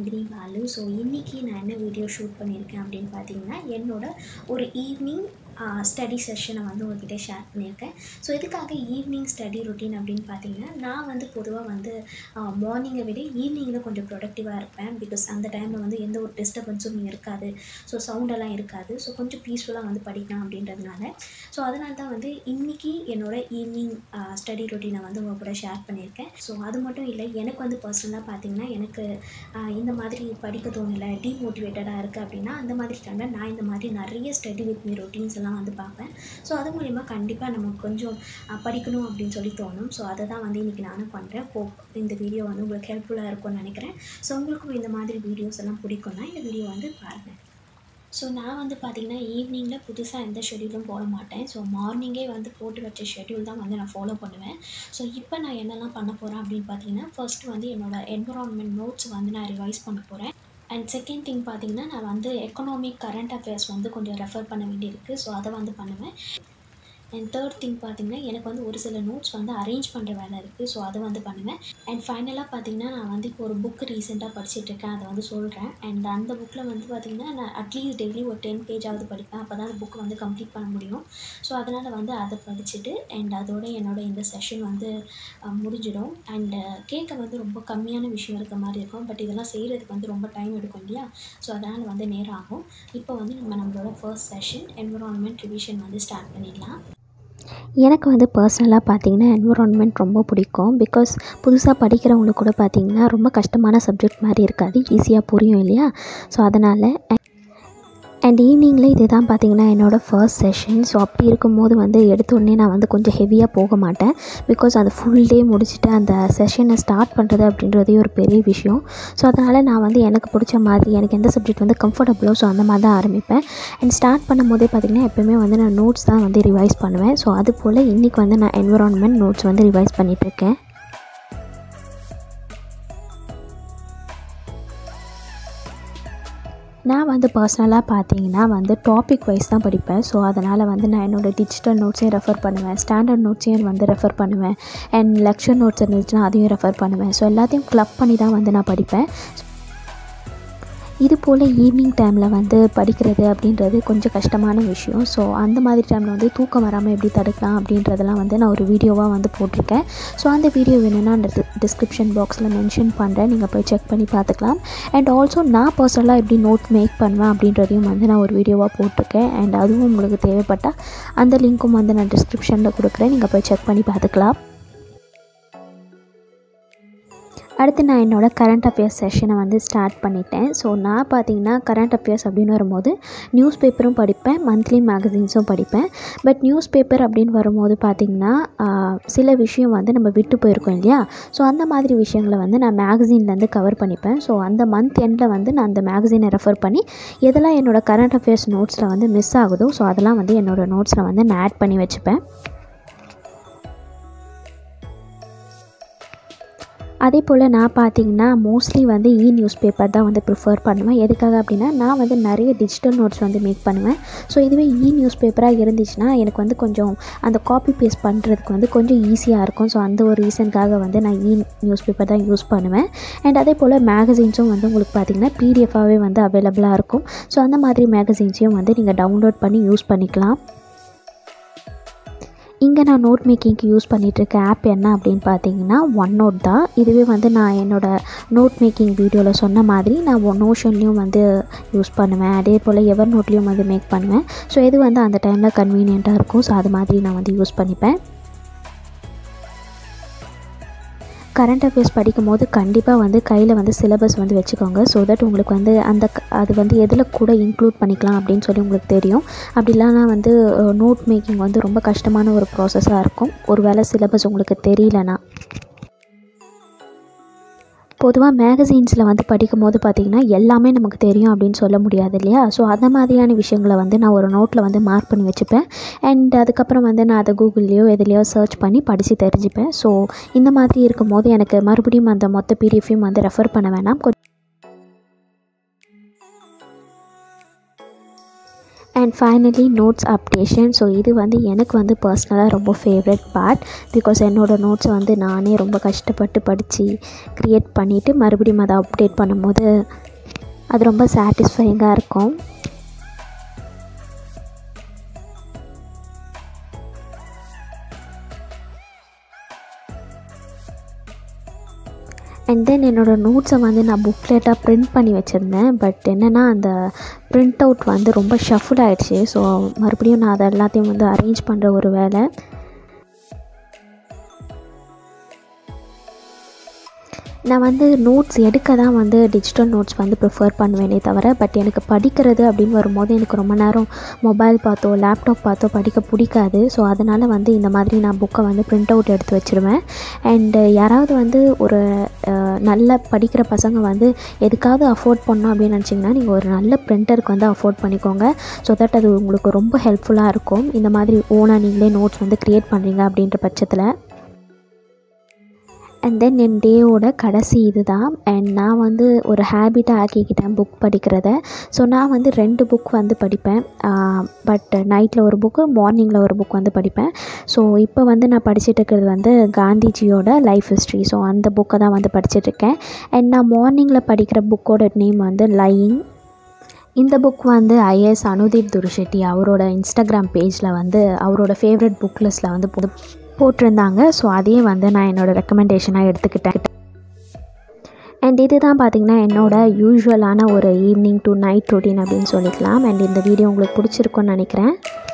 Nandini Balu so இன்றைக்கி நான் என்ன வீடியோ ஷூட் பண்ணியிருக்கேன் அப்படின்னு பார்த்தீங்கன்னா என்னோட ஒரு ஈவினிங் ஸ்டடி செஷனை வந்து உங்ககிட்ட ஷேர் பண்ணியிருக்கேன் ஸோ இதுக்காக ஈவினிங் ஸ்டடி ரொட்டீன் அப்படின்னு பார்த்தீங்கன்னா நான் வந்து பொதுவாக வந்து மார்னிங்கை விட ஈவினிங்கில் கொஞ்சம் ப்ரொடக்டிவாக இருப்பேன் பிகாஸ் அந்த டைமில் வந்து எந்த ஒரு டிஸ்டர்பன்ஸும் இருக்காது ஸோ சவுண்டெல்லாம் இருக்காது ஸோ கொஞ்சம் பீஸ்ஃபுல்லாக வந்து படிக்கலாம் அப்படின்றதுனால ஸோ அதனால தான் வந்து இன்றைக்கி என்னோட ஈவினிங் ஸ்டடி ரொட்டீனை வந்து உங்கள் கூட ஷேர் பண்ணியிருக்கேன் ஸோ அது மட்டும் இல்லை எனக்கு வந்து பர்சனலாக பார்த்தீங்கன்னா எனக்கு ஆஹ் இந்த மாதிரி படிக்க தோணலை டீமோட்டிவேட்டடாக இருக்குது அப்படின்னா அந்த மாதிரி டைமில் நான் இந்த மாதிரி நிறைய ஸ்டடி வித் மீ ரொட்டீன்ஸ் எல்லாம் வந்து பார்ப்பேன் ஸோ அது மூலிமா கண்டிப்பாக நமக்கு கொஞ்சம் ஆஹ் படிக்கணும் அப்படின்னு சொல்லி தோணும் ஸோ அதை தான் வந்து இன்றைக்கி நானும் பண்ணுறேன் ஹோப் இந்த வீடியோ வந்து உங்களுக்கு ஹெல்ப்ஃபுல்லாக இருக்கும்னு நினைக்கிறேன் ஸோ உங்களுக்கும் இந்த மாதிரி வீடியோஸ் எல்லாம் பிடிக்கும்னா இந்த வீடியோ வந்து பாருங்கள் ஸோ நான் வந்து பார்த்திங்கன்னா ஈவினிங்கில் புதுசாக எந்த ஷெடியூலும் போட மாட்டேன் ஸோ மார்னிங்கே வந்து போட்டு வச்ச ஷெடியூல் தான் வந்து நான் ஃபாலோ பண்ணுவேன் ஸோ இப்போ நான் என்னெல்லாம் பண்ண போகிறேன் அப்படின்னு பார்த்தீங்கன்னா ஃபர்ஸ்ட் வந்து என்னோடய என்விரான்மெண்ட் நோட்ஸ் வந்து நான் ரிவைஸ் பண்ண போகிறேன் அண்ட் செகண்ட் திங் பார்த்தீங்கன்னா நான் வந்து எக்கனாமிக் கரண்ட் அஃபேர்ஸ் வந்து கொஞ்சம் ரெஃபர் பண்ண வேண்டியிருக்கு ஸோ அதை வந்து பண்ணுவேன் அண்ட் தேர்ட் திங் பார்த்தீங்கன்னா எனக்கு வந்து ஒரு சில நோட்ஸ் வந்து அரேஞ்ச் பண்ணுற வேலை இருக்குது ஸோ அதை வந்து பண்ணுவேன் அண்ட் ஃபைனலாக பார்த்தீங்கன்னா நான் வந்து இப்போ ஒரு புக் ரீசெண்டாக படிச்சிட்ருக்கேன் அதை வந்து சொல்கிறேன் அண்ட் அந்த புக்கில் வந்து பார்த்திங்கன்னா நான் அட்லீஸ்ட் டெய்லி ஒரு டென் பேஜாவது படிப்பேன் அப்போ தான் அந்த புக் வந்து கம்ப்ளீட் பண்ண முடியும் ஸோ அதனால் வந்து அதை படிச்சுட்டு அண்ட் அதோட என்னோட இந்த செஷன் வந்து அஹ், முடிஞ்சிடும் அண்ட் கேட்க வந்து ரொம்ப கம்மியான விஷயம் இருக்க மாதிரி இருக்கும் பட் இதெல்லாம் செய்கிறதுக்கு வந்து ரொம்ப டைம் எடுக்கும் இல்லையா ஸோ அதனால் வந்து நேரம் ஆகும் இப்போ வந்து நம்ம நம்மளோட ஃபர்ஸ்ட் செஷன் என்விரான்மெண்ட் ரிவிஷன் வந்து ஸ்டார்ட் பண்ணிடலாம் எனக்கு வந்து பர்சனலாக பார்த்தீங்கன்னா என்விரான்மெண்ட் ரொம்ப பிடிக்கும் பிகாஸ் புதுசாக படிக்கிறவங்களுக்கு கூட பார்த்தீங்கன்னா ரொம்ப கஷ்டமான சப்ஜெக்ட் மாதிரி இருக்காது ஈஸியாக புரியும் இல்லையா ஸோ அதனால் அண்ட் ஈவினிங்கில் இது தான் பார்த்தீங்கன்னா என்னோடய ஃபர்ஸ்ட் செஷன் ஸோ அப்படி இருக்கும்போது வந்து எடுத்த உடனே நான் வந்து கொஞ்சம் ஹெவியாக போக மாட்டேன் பிகாஸ் அது ஃபுல் டே முடிச்சுட்டு அந்த செஷனை ஸ்டார்ட் பண்ணுறது அப்படின்றதே ஒரு பெரிய விஷயம் ஸோ அதனால் நான் வந்து எனக்கு பிடிச்ச மாதிரி எனக்கு எந்த சப்ஜெக்ட் வந்து கம்ஃபர்டபுளோ ஸோ அந்த மாதிரி தான் ஆரம்பிப்பேன் அண்ட் ஸ்டார்ட் பண்ணும்போதே பார்த்திங்கன்னா எப்போயுமே வந்து நான் நோட்ஸ் தான் வந்து ரிவைஸ் பண்ணுவேன் ஸோ அது போல் இன்றைக்கி வந்து நான் என்விரான்மெண்ட் நோட்ஸ் வந்து ரிவைஸ் பண்ணிகிட்ருக்கேன் நான் வந்து பர்சனலாக பார்த்தீங்கன்னா வந்து டாபிக் வைஸ் தான் படிப்பேன் ஸோ அதனால் வந்து நான் என்னோடய டிஜிட்டல் நோட்ஸையும் ரெஃபர் பண்ணுவேன் ஸ்டாண்டர்ட் நோட்ஸையும் வந்து ரெஃபர் பண்ணுவேன் அண்ட் லெக்சர் நோட்ஸ் இருந்துச்சுன்னா அதையும் ரெஃபர் பண்ணுவேன் ஸோ எல்லாத்தையும் க்ளப் பண்ணி தான் வந்து நான் படிப்பேன் இது போல் ஈவினிங் டைமில் வந்து படிக்கிறது அப்படின்றது கொஞ்சம் கஷ்டமான விஷயம் ஸோ அந்த மாதிரி டைமில் வந்து தூக்கம் வராமல் எப்படி தடுக்கலாம் அப்படின்றதெல்லாம் வந்து நான் ஒரு வீடியோவாக வந்து போட்டிருக்கேன் ஸோ அந்த வீடியோ வேணும்னா அந்த டிஸ்கிரிப்ஷன் பாக்ஸில் மென்ஷன் பண்ணுறேன் நீங்கள் போய் செக் பண்ணி பார்த்துக்கலாம் அண்ட் ஆல்சோ நான் பர்சனலாக எப்படி நோட் மேக் பண்ணுவேன் அப்படின்றதையும் வந்து நான் ஒரு வீடியோவாக போட்டிருக்கேன் அண்ட் அதுவும் உங்களுக்கு தேவைப்பட்டால் அந்த லிங்க்கும் வந்து நான் டிஸ்கிரிப்ஷனில் கொடுக்குறேன் நீங்கள் போய் செக் பண்ணி பார்த்துக்கலாம் அடுத்து நான் என்னோடய கரண்ட் அஃபேர்ஸ் செஷனை வந்து ஸ்டார்ட் பண்ணிட்டேன் ஸோ நான் பார்த்தீங்கன்னா கரண்ட் அஃபேர்ஸ் அப்படின்னு வரும்போது நியூஸ் பேப்பரும் படிப்பேன் மந்த்லி மேகசின்ஸும் படிப்பேன் பட் நியூஸ் பேப்பர் அப்படின்னு வரும்போது பார்த்திங்கன்னா ஆஹ், சில விஷயம் வந்து நம்ம விட்டு போயிருக்கோம் இல்லையா ஸோ அந்த மாதிரி விஷயங்களை வந்து நான் மேகசின்லேருந்து கவர் பண்ணிப்பேன் ஸோ அந்த மந்த் எண்டில் வந்து நான் அந்த மேகசினை ரெஃபர் பண்ணி எதெல்லாம் என்னோடய கரண்ட் அஃபேர்ஸ் நோட்ஸில் வந்து மிஸ் ஆகுதோ ஸோ அதெல்லாம் வந்து என்னோடய நோட்ஸில் வந்து நான் ஆட் பண்ணி வச்சுப்பேன் அதே போல் நான் பார்த்தீங்கன்னா மோஸ்ட்லி வந்து இ நியூஸ் பேப்பர் தான் வந்து ப்ரிஃபர் பண்ணுவேன் எதுக்காக அப்படின்னா நான் வந்து நிறைய டிஜிட்டல் நோட்ஸ் வந்து மேக் பண்ணுவேன் ஸோ இதுவே இ நியூஸ் பேப்பராக இருந்துச்சுன்னா எனக்கு வந்து கொஞ்சம் அந்த காப்பி பேஸ்ட் பண்ணுறதுக்கு வந்து கொஞ்சம் ஈஸியாக இருக்கும் ஸோ அந்த ஒரு ரீசனுக்காக வந்து நான் இ நியூஸ் பேப்பர் தான் யூஸ் பண்ணுவேன் அண்ட் அதே போல் மேகசின்ஸும் வந்து உங்களுக்கு பார்த்திங்கன்னா பிடிஎஃபாகவே வந்து அவைலபிளாக இருக்கும் ஸோ அந்த மாதிரி மேகசின்ஸையும் வந்து நீங்கள் டவுன்லோட் பண்ணி யூஸ் பண்ணிக்கலாம் இங்கே நான் நோட் மேக்கிங்க்கு யூஸ் பண்ணிகிட்ருக்க ஆப் என்ன அப்படின்னு பார்த்தீங்கன்னா ஒன் நோட் தான் இதுவே வந்து நான் என்னோடய நோட் மேக்கிங் வீடியோவில் சொன்ன மாதிரி நான் நோஷன்லேயும் வந்து யூஸ் பண்ணுவேன் அதே போல் எவர் நோட்லேயும் வந்து மேக் பண்ணுவேன் ஸோ இது வந்து அந்த டைமில் கன்வீனியண்ட்டாக இருக்கும் ஸோ அது மாதிரி நான் வந்து யூஸ் பண்ணிப்பேன் கரண்ட் அஃபேர்ஸ் படிக்கும் போது கண்டிப்பாக வந்து கையில் வந்து சிலபஸ் வந்து வச்சுக்கோங்க ஸோ தட் உங்களுக்கு வந்து அந்த க- அது வந்து எதில் கூட இன்க்ளூட் பண்ணிக்கலாம் அப்படின்னு சொல்லி உங்களுக்கு தெரியும் அப்படி இல்லைனா வந்து நோட் மேக்கிங் வந்து ரொம்ப கஷ்டமான ஒரு ப்ராசஸாக இருக்கும் ஒரு வேளை சிலபஸ் உங்களுக்கு தெரியலனா பொதுவாக மேகசின்ஸில் வந்து படிக்கும் போது பார்த்திங்கன்னா எல்லாமே நமக்கு தெரியும் அப்படின்னு சொல்ல முடியாது இல்லையா ஸோ அந்த மாதிரியான விஷயங்களை வந்து நான் ஒரு நோட்டில் வந்து மார்க் பண்ணி வச்சுப்பேன் அண்ட் அதுக்கப்புறம் வந்து நான் அதை கூகுள்லேயோ எதுலேயோ சர்ச் பண்ணி படித்து தெரிஞ்சுப்பேன் ஸோ இந்த மாதிரி இருக்கும்போது எனக்கு மறுபடியும் அந்த மொத்த பிடிஎஃபையும் வந்து ரெஃபர் பண்ண வேணாம் கொஞ்சம் and finally notes updation so இது வந்து எனக்கு வந்து பர்சனலாக ரொம்ப ஃபேவரட் பார்ட் பிகாஸ் என்னோடய நோட்ஸை வந்து நானே ரொம்ப கஷ்டப்பட்டு படித்து க்ரியேட் பண்ணிவிட்டு மறுபடியும் அதை அப்டேட் பண்ணும்போது அது ரொம்ப சாட்டிஸ்ஃபைங்காக இருக்கும் அண்ட் தென் என்னோடய நோட்ஸை வந்து நான் புக்லெட்டாக ப்ரிண்ட் பண்ணி வச்சுருந்தேன் பட் என்னென்னா அந்த ப்ரிண்ட் அவுட் வந்து ரொம்ப ஷஃபிள் ஆகிடுச்சு ஸோ மறுபடியும் நான் அதை எல்லாத்தையும் வந்து அரேஞ்ச் பண்ணுற ஒரு வேலை நான் வந்து நோட்ஸ் எடுக்க தான் வந்து டிஜிட்டல் நோட்ஸ் வந்து ப்ரிஃபர் பண்ணுவேனே தவிர பட் எனக்கு படிக்கிறது அப்படின்னு வரும்போது எனக்கு ரொம்ப நேரம் மொபைல் பார்த்தோ லேப்டாப் பார்த்தோ படிக்க பிடிக்காது ஸோ அதனால் வந்து இந்த மாதிரி நான் புக்கை வந்து ப்ரிண்ட் அவுட் எடுத்து வச்சுருவேன் அண்டு யாராவது வந்து ஒரு நல்ல படிக்கிற பசங்க வந்து எதுக்காவது அஃபோர்ட் பண்ணோம் அப்படின்னு நினச்சிங்கன்னா நீங்கள் ஒரு நல்ல பிரிண்டருக்கு வந்து அஃபோர்ட் பண்ணிக்கோங்க ஸோ தட் அது உங்களுக்கு ரொம்ப ஹெல்ப்ஃபுல்லாக இருக்கும் இந்த மாதிரி ஓனாக நீங்களே நோட்ஸ் வந்து க்ரியேட் பண்ணுறீங்க அப்படின்ற பட்சத்தில் அண்ட் தென் என் டேவோட கடைசி இது தான் அண்ட் நான் வந்து ஒரு ஹேபிட்டாக ஆக்கிக்கிட்டேன் புக் படிக்கிறத ஸோ நான் வந்து ரெண்டு புக் வந்து படிப்பேன் பட் நைட்டில் ஒரு புக்கு மார்னிங்கில் ஒரு புக் வந்து படிப்பேன் ஸோ இப்போ வந்து நான் படிச்சுட்டு இருக்கிறது வந்து காந்திஜியோட லைஃப் ஹிஸ்ட்ரி ஸோ அந்த புக்கை தான் வந்து படிச்சுட்ருக்கேன் அண்ட் நான் மார்னிங்கில் படிக்கிற புக்கோட நேம் வந்து லையிங் இந்த புக் வந்து ஐஎஸ் அனுதீப் துருஷெட்டி அவரோட இன்ஸ்டாகிராம் பேஜில் வந்து அவரோட ஃபேவரட் புக் லிஸ்ட்டில் வந்து போட்டிருந்தாங்க ஸோ அதையும் வந்து நான் என்னோடய ரெக்கமெண்டேஷனாக எடுத்துக்கிட்டேன் அண்ட் இது தான் பார்த்திங்கன்னா என்னோட யூஸ்வலான ஒரு ஈவினிங் டு நைட் ரொட்டீன் அப்படின்னு சொல்லிக்கலாம் அண்ட் இந்த வீடியோ உங்களுக்கு பிடிச்சிருக்குன்னு நினைக்கிறேன்